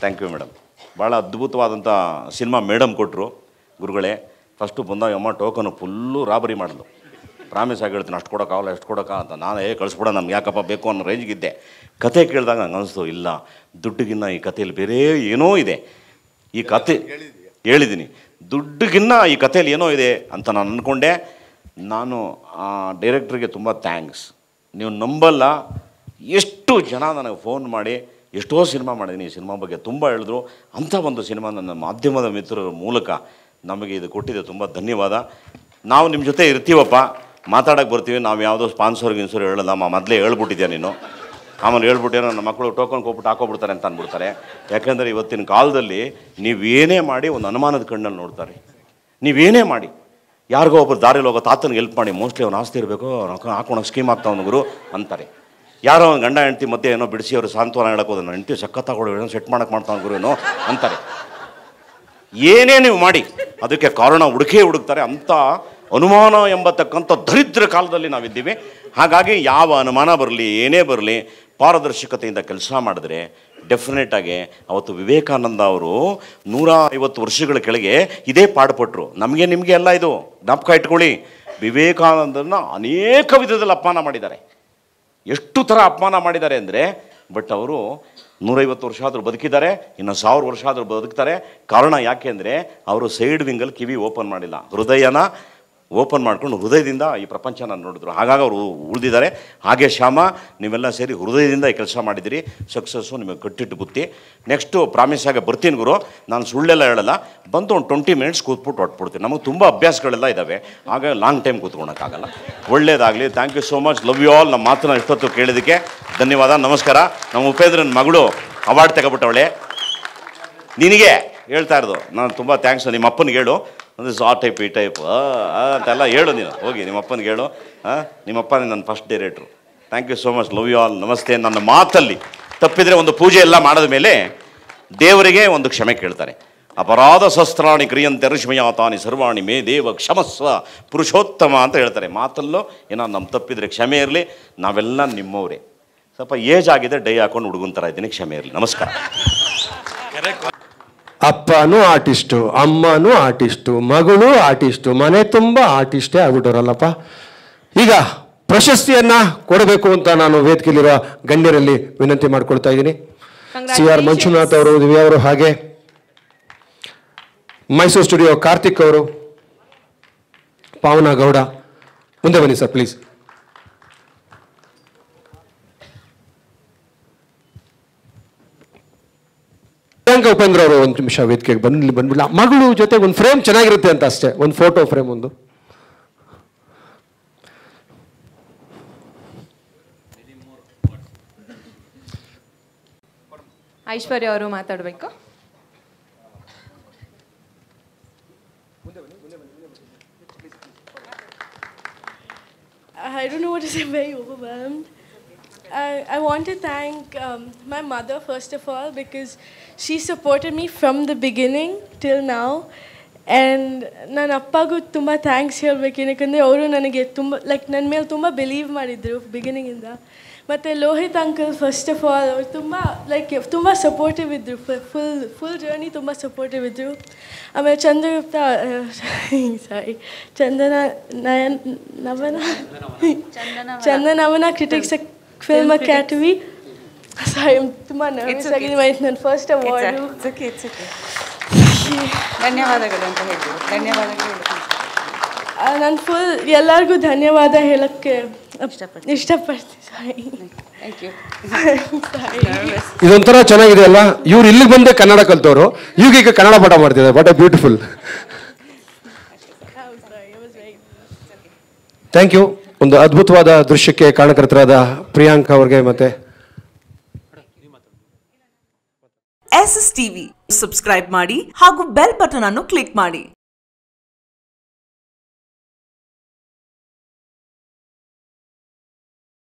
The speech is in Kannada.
ಥ್ಯಾಂಕ್ ಯು ಮೇಡಮ್ ಭಾಳ ಅದ್ಭುತವಾದಂಥ ಸಿನಿಮಾ ಮೇಡಮ್ ಕೊಟ್ಟರು ಗುರುಗಳೇ ಫಸ್ಟು ಬಂದಾಗ ಅಮ್ಮ ಟೋಕನು ಫುಲ್ಲು ರಾಬರಿ ಮಾಡಿದ್ಲು ಪ್ರಾಮಿಸ್ ಆಗಿ ಹೇಳ್ತೀನಿ ಅಷ್ಟು ಕೊಡೋಕ್ಕಾಗಲ್ಲ ಎಷ್ಟು ಕೊಡೋಕ್ಕ ಅಂತ ನಾನು ಏ ಕಳಿಸ್ಬಿಡ ನಮ್ಗೆ ಯಾಕಪ್ಪ ಬೇಕು ಅನ್ನೋ ರೇಂಜ್ಗಿದ್ದೆ ಕತೆ ಕೇಳಿದಾಗ ನಂಗೆ ಅನಿಸ್ತು ಇಲ್ಲ ದುಡ್ಡಿಗಿನ್ನ ಈ ಕಥೆಯಲ್ಲಿ ಬೇರೆ ಏನೋ ಇದೆ ಈ ಕತೆ ಹೇಳಿದ್ದೀನಿ ದುಡ್ಡಿಗಿನ್ನ ಈ ಕಥೆಯಲ್ಲಿ ಏನೋ ಇದೆ ಅಂತ ನಾನು ಅಂದ್ಕೊಂಡೆ ನಾನು ಆ ಡೈರೆಕ್ಟ್ರಿಗೆ ತುಂಬ ಥ್ಯಾಂಕ್ಸ್ ನೀವು ನಂಬಲ್ಲ ಎಷ್ಟು ಜನ ನನಗೆ ಫೋನ್ ಮಾಡಿ ಎಷ್ಟೋ ಸಿನಿಮಾ ಮಾಡಿದ್ದೀನಿ ಈ ಸಿನಿಮಾ ಬಗ್ಗೆ ತುಂಬ ಹೇಳಿದ್ರು ಅಂಥ ಒಂದು ಸಿನಿಮಾ ನನ್ನ ಮಾಧ್ಯಮದ ಮಿತ್ರರ ಮೂಲಕ ನಮಗೆ ಇದು ಕೊಟ್ಟಿದೆ ತುಂಬ ಧನ್ಯವಾದ ನಾವು ನಿಮ್ಮ ಜೊತೆ ಇರ್ತೀವಪ್ಪ ಮಾತಾಡೋಕ್ಕೆ ಬರ್ತೀವಿ ನಾವು ಯಾವುದೋ ಸ್ಪಾನ್ಸರ್ ಗಿನ್ಸರ್ ಹೇಳಲ್ಲ ಮಾ ಮೊದಲೇ ಹೇಳ್ಬಿಟ್ಟಿದ್ಯಾ ನೀನು ಆಮೇಲೆ ಹೇಳ್ಬಿಟ್ಟೇನೋ ನನ್ನ ಮಕ್ಕಳು ಟೋಕನ್ ಕೊಟ್ಬಿಟ್ಟು ಹಾಕೋಬಿಡ್ತಾರೆ ಅಂತ ಅಂದ್ಬಿಡ್ತಾರೆ ಯಾಕೆಂದರೆ ಇವತ್ತಿನ ಕಾಲದಲ್ಲಿ ನೀವೇನೇ ಮಾಡಿ ಒಂದು ಅನುಮಾನದ ಕಣ್ಣಲ್ಲಿ ನೋಡ್ತಾರೆ ನೀವೇನೇ ಮಾಡಿ ಯಾರಿಗೋ ಒಬ್ಬರು ದಾರಿಯಲ್ಲಿ ಹೋಗೋ ತಾತನಿಗೆ ಹೆಲ್ಪ್ ಮಾಡಿ ಮೋಸ್ಟ್ಲಿ ಅವ್ನು ಆಸ್ತಿ ಇರಬೇಕು ಹಾಕೊಳಕ್ಕೆ ಸ್ಕೀಮ್ ಆಗ್ತಾವನು ಗುರು ಅಂತಾರೆ ಯಾರೋ ಒಂದು ಗಂಡ ಹೆಂಡ್ತಿ ಮಧ್ಯೆ ಏನೋ ಬಿಡಿಸಿ ಅವರು ಸಾಂತ್ವನ ಹೇಳಕ್ಕೆ ಹೋದ ಹೆಂಡ್ತಿ ಸಖತ್ತಾಗೋಳು ಏನೋ ಸೆಟ್ ಮಾಡಕ್ಕೆ ಮಾಡ್ತಾವ ಗುರು ಏನೋ ಅಂತಾರೆ ಏನೇ ನೀವು ಮಾಡಿ ಅದಕ್ಕೆ ಕಾರಣ ಹುಡುಕೇ ಹುಡುಕ್ತಾರೆ ಅಂಥ ಅನುಮಾನ ಎಂಬತಕ್ಕಂಥ ದರಿದ್ರ ಕಾಲದಲ್ಲಿ ನಾವಿದ್ದೀವಿ ಹಾಗಾಗಿ ಯಾವ ಅನುಮಾನ ಬರಲಿ ಏನೇ ಬರಲಿ ಪಾರದರ್ಶಕತೆಯಿಂದ ಕೆಲಸ ಮಾಡಿದ್ರೆ ಡೆಫಿನೆಟಾಗಿ ಅವತ್ತು ವಿವೇಕಾನಂದ ಅವರು ನೂರ ಐವತ್ತು ವರ್ಷಗಳ ಕೆಳಗೆ ಇದೇ ಪಾಡುಪಟ್ರು ನಮಗೆ ನಿಮಗೆ ಎಲ್ಲ ಇದು ಜ್ಞಾಪಕ ಇಟ್ಕೊಳ್ಳಿ ವಿವೇಕಾನಂದನ ಅನೇಕ ವಿಧದಲ್ಲಿ ಅಪಮಾನ ಮಾಡಿದ್ದಾರೆ ಎಷ್ಟು ಥರ ಅಪಮಾನ ಮಾಡಿದ್ದಾರೆ ಅಂದರೆ ಬಟ್ ಅವರು ನೂರೈವತ್ತು ವರ್ಷ ಆದರೂ ಬದುಕಿದ್ದಾರೆ ಇನ್ನು ಸಾವಿರ ವರ್ಷ ಆದರೂ ಬದುಕ್ತಾರೆ ಕಾರಣ ಯಾಕೆ ಅಂದರೆ ಅವರು ಸೈಡ್ ವಿಂಗಲ್ಲಿ ಕಿವಿ ಓಪನ್ ಮಾಡಿಲ್ಲ ಹೃದಯನ ಓಪನ್ ಮಾಡ್ಕೊಂಡು ಹೃದಯದಿಂದ ಈ ಪ್ರಪಂಚನ ನೋಡಿದ್ರು ಹಾಗಾಗಿ ಅವರು ಉಳಿದಿದ್ದಾರೆ ಹಾಗೆ ಶ್ಯಾಮ ನೀವೆಲ್ಲ ಸೇರಿ ಹೃದಯದಿಂದ ಈ ಕೆಲಸ ಮಾಡಿದಿರಿ ಸಕ್ಸಸ್ಸು ನಿಮಗೆ ಕಟ್ಟಿಟ್ಟು ಬುತ್ತಿ ನೆಕ್ಸ್ಟು ಪ್ರಾಮಿಸ್ ಆಗಿ ಬರ್ತೀನಿ ಗುರು ನಾನು ಸುಳ್ಳೆಲ್ಲ ಹೇಳಲ್ಲ ಬಂದು ಒಂದು ಟ್ವೆಂಟಿ ಮಿನಿಟ್ಸ್ ಕೂತ್ಬಿಟ್ಟು ಹೊಟ್ಬಿಡ್ತೀನಿ ನಮಗೆ ತುಂಬ ಅಭ್ಯಾಸಗಳೆಲ್ಲ ಇದ್ದಾವೆ ಹಾಗಾಗಿ ಲಾಂಗ್ ಟೈಮ್ ಕೂತ್ಕೊಳಕ್ಕಾಗಲ್ಲ ಒಳ್ಳೇದಾಗಲಿ thank you so much love you all ನಮ್ಮ ಮಾತನ್ನ ಇಷ್ಟೊತ್ತು ಕೇಳಿದ್ದಕ್ಕೆ ಧನ್ಯವಾದ ನಮಸ್ಕಾರ ನಮ್ಮ ಉಪೇಂದ್ರನ ಮಗಳು ಅವಾರ್ಡ್ ತಗೊಬಿಟ್ಟವಳೆ ನಿನಗೆ ಹೇಳ್ತಾ ಇರೋದು ನಾನು ತುಂಬ ಥ್ಯಾಂಕ್ಸ್ ನಿಮ್ಮ ಅಪ್ಪನಿಗೆ ಹೇಳು ಅಂದರೆ ಆ ಟೈಪ್ ಈ ಟೈಪ್ ಅಂತೆಲ್ಲ ಹೇಳು ನೀನು ಹೋಗಿ ನಿಮ್ಮ ಅಪ್ಪನಿಗೆ ಹೇಳು ಹಾಂ ನಿಮ್ಮಪ್ಪನೇ ನನ್ನ ಫಸ್ಟ್ ಡೈರೆಕ್ಟ್ರು thank you so much love you all ನಮಸ್ತೆ ನನ್ನ ಮಾತಲ್ಲಿ ತಪ್ಪಿದರೆ ಒಂದು ಪೂಜೆ ಎಲ್ಲ ಮಾಡಿದ ಮೇಲೆ ದೇವರಿಗೆ ಒಂದು ಕ್ಷಮೆ ಕೇಳ್ತಾರೆ ಅಪರಾಧ ಶಸ್ತ್ರಾಣಿ ಕ್ರಿಯಂತೆ ಋಷ್ಮಯ ತಾನಿ ಸರ್ವಾಣಿ ಮೇ ದೇವ ಕ್ಷಮಸ್ವ ಪುರುಷೋತ್ತಮ ಅಂತ ಹೇಳ್ತಾರೆ ಮಾತಲ್ಲೂ ಏನೋ ನಮ್ಮ ತಪ್ಪಿದರೆ ಕ್ಷಮೆ ಇರಲಿ ನಾವೆಲ್ಲ ನಿಮ್ಮವರೇ ಸ್ವಲ್ಪ ಏಜ್ ಆಗಿದೆ ಡೈ ಹಾಕೊಂಡು ಹುಡುಗನ ಥರ ಇದ್ದೀನಿ ಕ್ಷಮೆ ಇರಲಿ ನಮಸ್ಕಾರ ಅಪ್ಪನೂ ಆರ್ಟಿಸ್ಟು ಅಮ್ಮನೂ ಆರ್ಟಿಸ್ಟು ಮಗಳು ಆರ್ಟಿಸ್ಟು ಮನೆ ತುಂಬ ಆರ್ಟಿಸ್ಟೇ ಆಗ್ಬಿಟ್ಟವ್ರಲ್ಲಪ್ಪ ಈಗ ಪ್ರಶಸ್ತಿಯನ್ನ ಕೊಡಬೇಕು ಅಂತ ನಾನು ವೇದಿಕೆಯಲ್ಲಿರುವ ಗಣ್ಯರಲ್ಲಿ ವಿನಂತಿ ಮಾಡ್ಕೊಳ್ತಾ ಇದ್ದೀನಿ ಸಿ ಆರ್ ಮಂಜುನಾಥ್ ಅವರು ದಿವ್ಯಾ ಅವರು ಹಾಗೆ ಮೈಸೂರು ಸ್ಟುಡಿಯೋ ಕಾರ್ತಿಕ್ ಅವರು ಪಾವನ ಗೌಡ ಮುಂದೆ ಬನ್ನಿ ಸರ್ ಪ್ಲೀಸ್ ಪ್ರಿಯಾಂಕಾ ಉಪೇಂದ್ರ ಅವರು ಒಂದು ನಿಮಿಷ ವೇದಿಕೆಗೆ ಬಂದು ಬಂದ್ಬಿಡ್ಲ ಮಗಳು ಜೊತೆ ಒಂದು ಫ್ರೇಮ್ ಚೆನ್ನಾಗಿರುತ್ತೆ ಅಂತ ಅಷ್ಟೇ ಒಂದು ಫೋಟೋ ಫ್ರೇಮ್ ಒಂದು ಐಶ್ವರ್ಯ ಅವರು ಮಾತಾಡಬೇಕು I don't know what to say, I'm very overwhelmed. I, I want to thank um, my mother, first of all, because she supported me from the beginning till now. And ನನ್ನ ಅಪ್ಪಗೂ ತುಂಬ ಥ್ಯಾಂಕ್ಸ್ ಹೇಳ್ಬೇಕು ಏನಕ್ಕಂದರೆ ಅವರು ನನಗೆ ತುಂಬ ಲೈಕ್ ನನ್ನ ಮೇಲೆ ತುಂಬ ಬಿಲೀವ್ ಮಾಡಿದರು ಬಿಗಿನಿಂಗಿಂದ ಮತ್ತು Lohith uncle first of all ಅವ್ರು ತುಂಬ ಲೈಕ್ ತುಂಬ ಸಪೋರ್ಟಿವ್ ಇದ್ದರು ಫುಲ್ ಫುಲ್ ಜರ್ನಿ ತುಂಬ ಸಪೋರ್ಟಿವ್ ಇದ್ದರು ಆಮೇಲೆ ಚಂದ್ರಗುಪ್ತ ಸಾರಿ ಚಂದನ ನಯನ್ ನವನ Chandanavana critics film academy sorry ತುಂಬ ನರ್ವಸ್ ಆಗಿದೆ ಆಯ್ತು ನನ್ನ first award It's okay, it's okay. ಧನ್ಯವಾದಗಳು ಅಂತ ಹೇಳ್ಬೋದು ಧನ್ಯವಾದಗಳು ಹೇಳ್ತೀನಿ. ನಾನು ಫುಲ್ ಎಲ್ಲರಿಗೂ ಧನ್ಯವಾದ ಹೇಳಕ್ಕೆ ಇಷ್ಟಪಡ್ತೀನಿ. ಇಷ್ಟಪಡ್ತೀನಿ ಸಾರಿ Thank you. ಸಾರಿ ಇದೊಂಥರ ಚೆನ್ನಾಗಿದೆ ಅಲ್ಲ ಇವ್ರು ಇಲ್ಲಿಗೆ ಬಂದೆ ಕನ್ನಡ ಕಲ್ತವ್ರು ಇವಾಗ ಈಗ ಕನ್ನಡ ಪಾಠ ಮಾಡ್ತಿದ್ದಾರೆ what a beautiful thank you ಒಂದು ಅದ್ಭುತವಾದ ದೃಶ್ಯಕ್ಕೆ ಕಾರಣಕರ್ತರಾದ ಪ್ರಿಯಾಂಕಾ ಅವ್ರಿಗೆ ಮತ್ತೆ ಎಸ್ ಎಸ್ ಟಿವಿ ಸಬ್ಸ್ಕ್ರೈಬ್ ಮಾಡಿ ಹಾಗೂ ಬೆಲ್ ಬಟನ್ ಅನ್ನು ಕ್ಲಿಕ್ ಮಾಡಿ